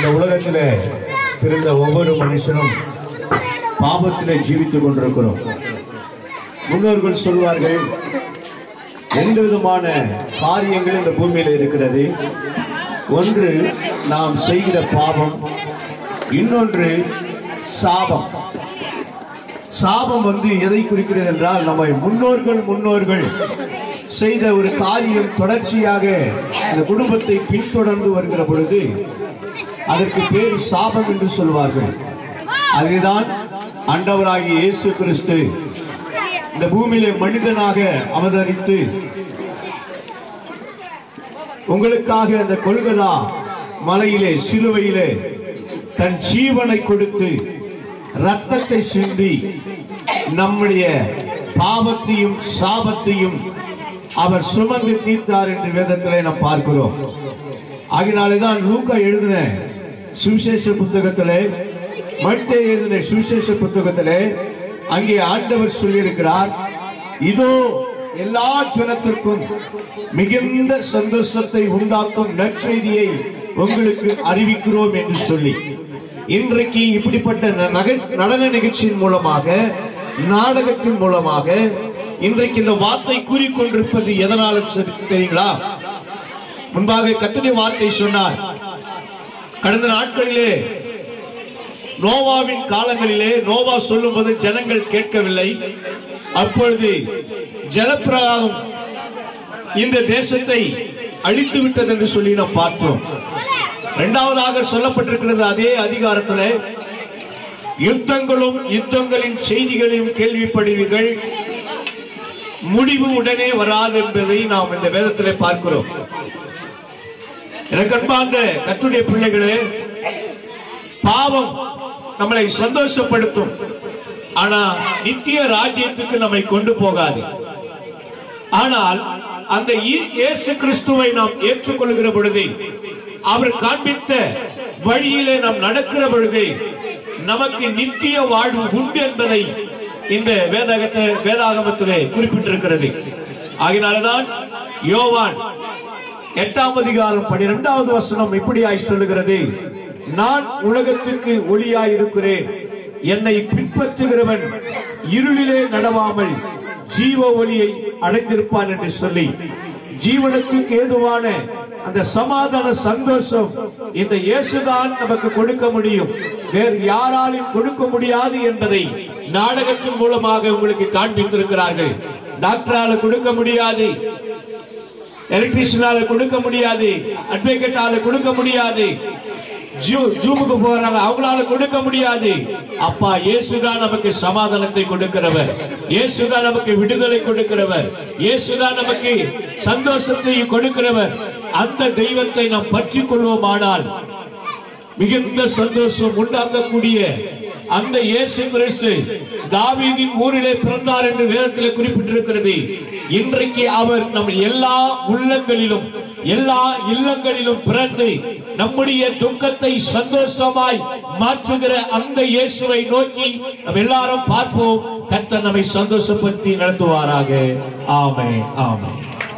இந்த உலகத்திலே பிறந்த ஒவ்வொரு மனுஷனும் பாவத்திலே ஜீவித்துக் கொண்டிருக்கிறோம் முன்னோர்கள் சொல்வார்கள் ரெண்டு விதமான காரியங்கள் இந்த பூமியில இருக்கிறது ஒன்று நாம் செய்கிற பாவம் இன்னொன்று சாபம் சாபம் வந்து எதை குறிக்கிறது என்றால் நம்ம முன்னோர்கள் முன்னோர்கள் செய்த ஒரு காரியம் தொடர்ச்சியாக இந்த குடும்பத்தை பின்தொடர்ந்து வருகிற பொழுது அதற்கு பேர் சாபம் என்று சொல்வார்கள் அதுதான் ஆண்டவராகிய இயேசு கிறிஸ்து இந்த பூமியிலே மனிதனாக அவதரித்து உங்களுக்காக அந்த கொள்கதா மலையிலே சிலுவையிலே தன் ஜீவனை கொடுத்து ரத்தத்தை சிந்தி நம்முடைய பாவத்தையும் சாபத்தையும் அவர் சுமந்து தீர்த்தார் என்று வேதத்திலே நாம் பார்க்கிறோம் ஆகினாலேதான் லூக்கா எழுதின சுவிசேஷ புத்தகத்திலே மட்டே எழுதின சுவிசேஷ புத்தகத்திலே அங்கே ஆண்டவர் சொல்லியிருக்கிறார் இதோ எல்லா ஜனத்திற்கும் மிகுந்த சந்தோஷத்தை உண்டாக்கும் நற்செய்தியை உங்களுக்கு அறிவிக்கிறோம் என்று சொல்லி இன்றைக்கு இப்படிப்பட்ட ந- நக- நடன நிகழ்ச்சியின் மூலமாக நாடகத்தின் மூலமாக இன்றைக்கு இந்த வார்த்தை கூறிக்கொண்டிருப்பது எதனால சரி- தெரியுங்களா முன்பாக கத்தனை வார்த்தை சொன்னார் கடந்த நாட்களிலே நோவாவின் காலங்களிலே நோவா சொல்லும்போது ஜனங்கள் கேட்கவில்லை அப்பொழுது ஜலப்பிரவாகம் இந்த தேசத்தை அழித்து விட்டது என்று சொல்லி நாம் பார்த்தோம் இரண்டாவதாக சொல்லப்பட்டிருக்கிறது அதே அதிகாரத்தில் யுத்தங்களும் யுத்தங்களின் செய்திகளையும் கேள்விப்படுவீர்கள் முடிவு உடனே வராது என்பதை நாம் இந்த வேதத்திலே பார்க்கிறோம் எனக்கு அன்பார்ந்த கத்துடைய பிள்ளைகளே பாவம் நம்மளை சந்தோஷப்படுத்தும் ஆனா நித்திய ராஜ்யத்துக்கு நம்மை கொண்டு போகாது ஆனால் அந்த இ- இயேசு கிறிஸ்துவை நாம் ஏற்றுக்கொள்கிற பொழுது அவர் காண்பித்த வழியிலே நாம் நடக்கிற பொழுது நமக்கு நித்திய வாழ்வு உண்டு என்பதை இந்த வேதகத்தை வேதாகமத்திலே குறிப்பிட்டிருக்கிறது ஆகினால்தான் யோவான் எட்டாம் அதிகாரம் பனிரெண்டாவது வசனம் இப்படியாய் சொல்லுகிறது நான் உலகத்துக்கு ஒளியாய் இருக்கிறேன் என்னை பின்பற்றுகிறவன் இருளிலே நடவாமல் ஜீவ ஒளியை அடைந்திருப்பான் என்று சொல்லி ஜீவனுக்கு ஏதுவான அந்த சமாதான சந்தோஷம் இந்த இயேசுதான் நமக்கு கொடுக்க முடியும் வேறு யாராலும் கொடுக்க முடியாது என்பதை நாடகத்தின் மூலமாக உங்களுக்கு காண்பித்திருக்கிறார்கள் டாக்டரால கொடுக்க முடியாது எலக்ட்ரிஷியனால கொடுக்க முடியாது அட்வொகேட்டால கொடுக்க முடியாது ஜூ- ஜூமுக்கு போறாங்க அவங்களால கொடுக்க முடியாது அப்பா இயேசுதான் நமக்கு சமாதானத்தை கொடுக்கிறவர் இயேசுதான் நமக்கு விடுதலை கொடுக்கிறவர் இயேசுதான் நமக்கு சந்தோஷத்தை கொடுக்கிறவர் அந்த தெய்வத்தை நாம் பற்றிக் கொள்வோமானால் மிகுந்த சந்தோஷம் உண்டாக்கக்கூடிய அந்த இயேசு கிறிஸ்து தாவீதின் ஊரிலே பிறந்தார் என்று வேதத்தில் குறிப்பிட்டிருக்கிறது இன்றைக்கு அவர் நம் எல்லா உள்ளங்களிலும் எல்லா இல்லங்களிலும் பிறந்து நம்முடைய துக்கத்தை சந்தோஷமாய் மாற்றுகிற அந்த இயேசுவை நோக்கி நாம் எல்லாரும் பார்ப்போம் கர்த்தர் நம்மை சந்தோஷப்படுத்தி நடத்துவாராக ஆமென் ஆமென்